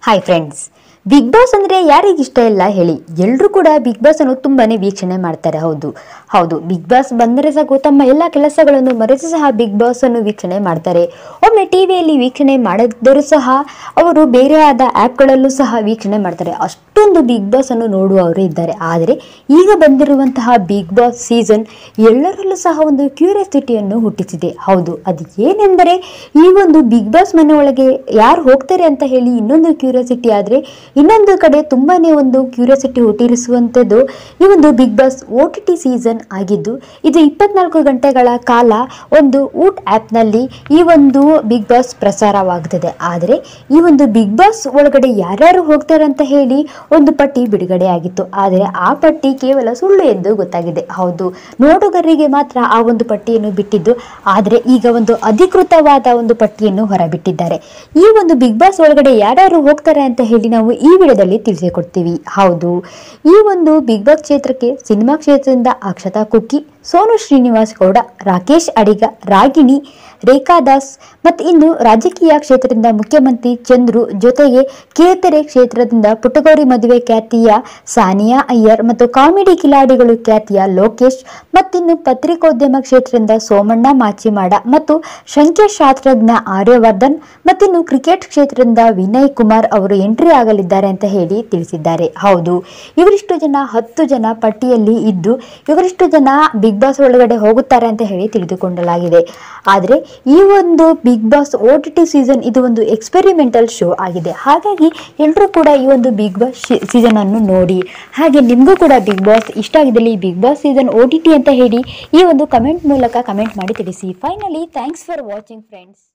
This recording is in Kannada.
ಹಾಯ್ ಫ್ರೆಂಡ್ಸ್ ಬಿಗ್ ಬಾಸ್ ಅಂದರೆ ಯಾರಿಗೆ ಇಷ್ಟ ಇಲ್ಲ ಹೇಳಿ ಎಲ್ಲರೂ ಕೂಡ ಬಿಗ್ ಬಾಸ್ ಅನ್ನು ತುಂಬಾನೇ ವೀಕ್ಷಣೆ ಮಾಡ್ತಾರೆ ಹೌದು ಹೌದು ಬಿಗ್ ಬಾಸ್ ಬಂದರೆ ಸಾಕು ತಮ್ಮ ಎಲ್ಲ ಕೆಲಸಗಳನ್ನು ಮರೆತು ಸಹ ಬಿಗ್ ಬಾಸ್ ಅನ್ನು ವೀಕ್ಷಣೆ ಮಾಡ್ತಾರೆ ಒಮ್ಮೆ ಟಿವಿಯಲ್ಲಿ ವೀಕ್ಷಣೆ ಮಾಡಿದ್ದರೂ ಸಹ ಅವರು ಬೇರೆ ಆದ ಆ್ಯಪ್ಗಳಲ್ಲೂ ಸಹ ವೀಕ್ಷಣೆ ಮಾಡ್ತಾರೆ ಅಷ್ಟೊಂದು ಬಿಗ್ ಬಾಸ್ ಅನ್ನು ನೋಡುವವರು ಇದ್ದಾರೆ ಆದರೆ ಈಗ ಬಂದಿರುವಂತಹ ಬಿಗ್ ಬಾಸ್ ಸೀಸನ್ ಎಲ್ಲರಲ್ಲೂ ಸಹ ಒಂದು ಕ್ಯೂರಿಯಾಸಿಟಿಯನ್ನು ಹುಟ್ಟಿಸಿದೆ ಹೌದು ಅದು ಏನೆಂದರೆ ಈ ಒಂದು ಬಿಗ್ ಬಾಸ್ ಮನೆ ಒಳಗೆ ಯಾರು ಹೋಗ್ತಾರೆ ಅಂತ ಹೇಳಿ ಇನ್ನೊಂದು ಕ್ಯೂರಿಯಾಸಿಟಿ ಆದರೆ ಇನ್ನೊಂದು ಕಡೆ ತುಂಬಾನೇ ಒಂದು ಕ್ಯೂರಿಯಾಸಿಟಿ ಹುಟ್ಟಿರಿಸುವಂಥದ್ದು ಈ ಒಂದು Bigg Boss O T T season ಆಗಿದ್ದು ಇದು ಇಪ್ಪತ್ನಾಲ್ಕು ಗಂಟೆಗಳ ಕಾಲ ಒಂದು ಊಟ್ ಆ್ಯಪ್ನಲ್ಲಿ ಈ ಒಂದು ಬಿಗ್ ಬಾಸ್ ಪ್ರಸಾರವಾಗ್ತದೆ ಆದರೆ ಈ ಒಂದು ಬಿಗ್ ಬಾಸ್ ಒಳಗಡೆ ಯಾರ್ಯಾರು ಹೋಗ್ತಾರೆ ಅಂತ ಹೇಳಿ ಒಂದು ಪಟ್ಟಿ ಬಿಡುಗಡೆ ಆಗಿತ್ತು ಆದರೆ ಆ ಪಟ್ಟಿ ಕೇವಲ ಸುಳ್ಳು ಎಂದು ಗೊತ್ತಾಗಿದೆ ಹೌದು ನೋಡುಗರಿಗೆ ಮಾತ್ರ ಆ ಒಂದು ಪಟ್ಟಿಯನ್ನು ಬಿಟ್ಟಿದ್ದು ಆದರೆ ಈಗ ಒಂದು ಅಧಿಕೃತವಾದ ಒಂದು ಪಟ್ಟಿಯನ್ನು ಹೊರಬಿಟ್ಟಿದ್ದಾರೆ ಈ ಒಂದು ಬಿಗ್ ಬಾಸ್ ಒಳಗಡೆ ಯಾರ್ಯಾರು ಹೋಗ್ತಾರೆ ಅಂತ ಹೇಳಿ ನಾವು ಈ ವಿಡಿಯೋದಲ್ಲಿ ತಿಳಿಸಿಕೊಡ್ತೀವಿ ಹೌದು ಈ ಒಂದು ಬಿಗ್ ಬಾಸ್ ಕ್ಷೇತ್ರಕ್ಕೆ ಸಿನಿಮಾ ಕ್ಷೇತ್ರದಿಂದ ಅಕ್ಷತಾ ಕುಕ್ಕಿ ಸೋನು ಶ್ರೀನಿವಾಸ್ ಗೌಡ ರಾಕೇಶ್ ಅಡಿಗ ರಾಗಿಣಿ ರೇಖಾ ದಾಸ್ ಮತ್ತು ಇನ್ನು ರಾಜಕೀಯ ಕ್ಷೇತ್ರದಿಂದ ಮುಖ್ಯಮಂತ್ರಿ ಚಂದ್ರು ಜೊತೆಗೆ ಕೇತರೆ ಕ್ಷೇತ್ರದಿಂದ ಪುಟಗೌರಿ ಮದುವೆ ಖ್ಯಾತಿಯ ಸಾನಿಯಾ ಅಯ್ಯರ್ ಮತ್ತು ಕಾಮಿಡಿ ಕಿಲಾಡಿಗಳು ಖ್ಯಾತಿಯ ಲೋಕೇಶ್ ಮತ್ತಿನ್ನು ಪತ್ರಿಕೋದ್ಯಮ ಕ್ಷೇತ್ರದಿಂದ ಸೋಮಣ್ಣ ಮಾಚಿಮಾಡ ಮತ್ತು ಸಂಖ್ಯಾಶಾಸ್ತ್ರಜ್ಞ ಆರ್ಯವರ್ಧನ್ ಮತ್ತಿನ್ನು ಕ್ರಿಕೆಟ್ ಕ್ಷೇತ್ರದಿಂದ ವಿನಯ್ ಕುಮಾರ್ ಅವರು ಎಂಟ್ರಿ ಆಗಲಿದ್ದಾರೆ ಅಂತ ಹೇಳಿ ತಿಳಿಸಿದ್ದಾರೆ ಹೌದು ಇವರಿಷ್ಟು ಜನ ಹತ್ತು ಜನ ಪಟ್ಟಿಯಲ್ಲಿ ಇದ್ದು ಇವರಿಷ್ಟು ಜನ ಬಿಗ್ ಬಾಸ್ ಒಳಗಡೆ ಹೋಗುತ್ತಾರೆ ಅಂತ ಹೇಳಿ ತಿಳಿದುಕೊಳ್ಳಲಾಗಿದೆ ಆದರೆ ಈ ಒಂದು Bigg Boss O T T season ಇದು ಒಂದು ಎಕ್ಸ್ಪೆರಿಮೆಂಟಲ್ ಶೋ ಆಗಿದೆ ಹಾಗಾಗಿ ಎಲ್ಲರೂ ಕೂಡ ಈ ಒಂದು ಬಿಗ್ ಬಾಸ್ ಸೀಸನ್ ಅನ್ನು ನೋಡಿ ಹಾಗೆ ನಿಮಗೂ ಕೂಡ ಬಿಗ್ ಬಾಸ್ ಇಷ್ಟ ಆಗಿದ್ದಲ್ಲಿ Bigg Boss season O T T ಅಂತ ಹೇಳಿ ಈ ಒಂದು ಕಮೆಂಟ್ ಮೂಲಕ ಕಮೆಂಟ್ ಮಾಡಿ ತಿಳಿಸಿ finally thanks for watching friends